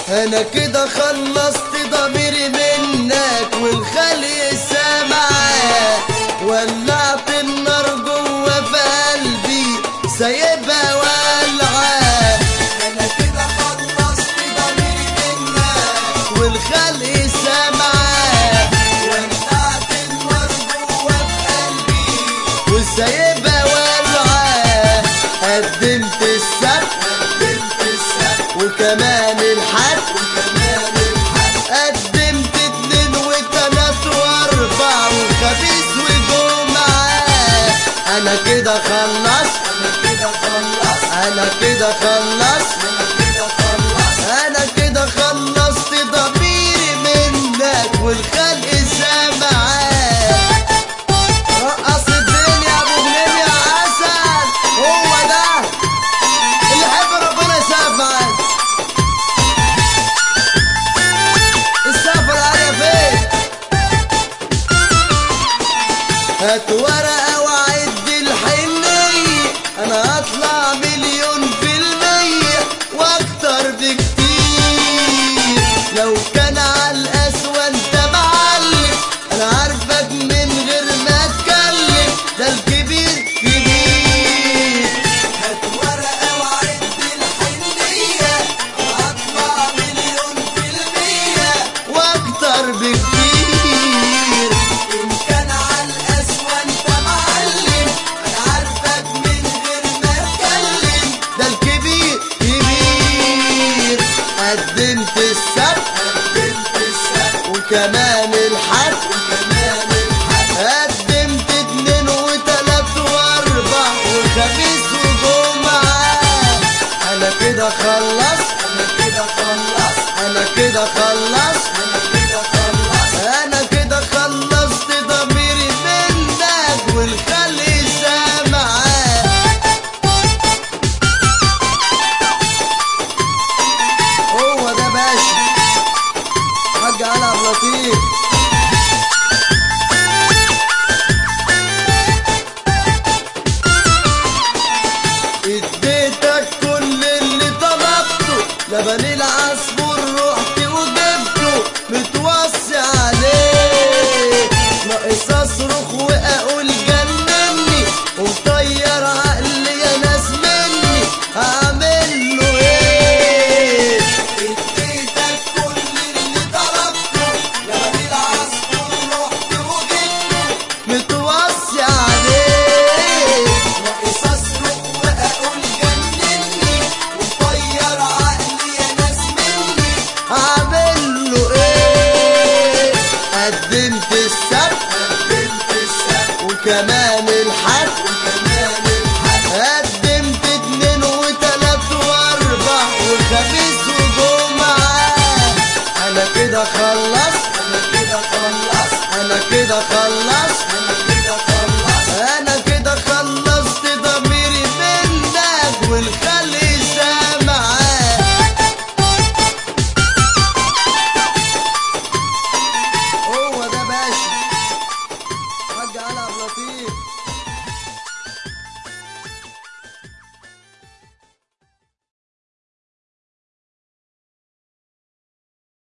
انا كده خلصت ضميري منك والخلي سامعاك ولعت النار جوه في قلبي سايبها ولعاه انا كده خلصت ضميري منك والخلق سامعاك ولعت النار جوه في قلبي وسايبها ولعاه قدمت السبت قدمت السبت وكمان الحد وكمان الحد قدمت اتنين وتلات واربع وخميس وجمعة انا كده خلصت انا كده خلصت انا كده خلصت انا كده خلصت انا كده خلصت ضميري منك والخلق سامعاك رقص الدنيا يا ابو غنيم يا عسل هو ده اللي يحب ربنا يسقف معاك السقف العالية فين هات ورقة وعد الحنية انا هطلع مليون في المية واكتر بكتير لو كان على القسوة انت معلم انا عارفك من غير ما اتكلم ده الكبير كبير هات ورقة وعد الحنية هطلع مليون في المية واكتر بكتير ان كان على القسوة انت معلم انا عارفك من غير ما اتكلم ده الكبير كبير قدمت السبت قدمت السبت وكمان الحد وكمان الحد قدمت اتنين وتلات واربع وخميس وجمعة انا كده خلصت انا كده خلصت انا كده خلصت انا كده خلصت انا كده خلصت ضميري منك والخلق سامعاك هو ده باشا حاج علي عبد اللطيف اديتك كل اللي طلبته لبن العصفور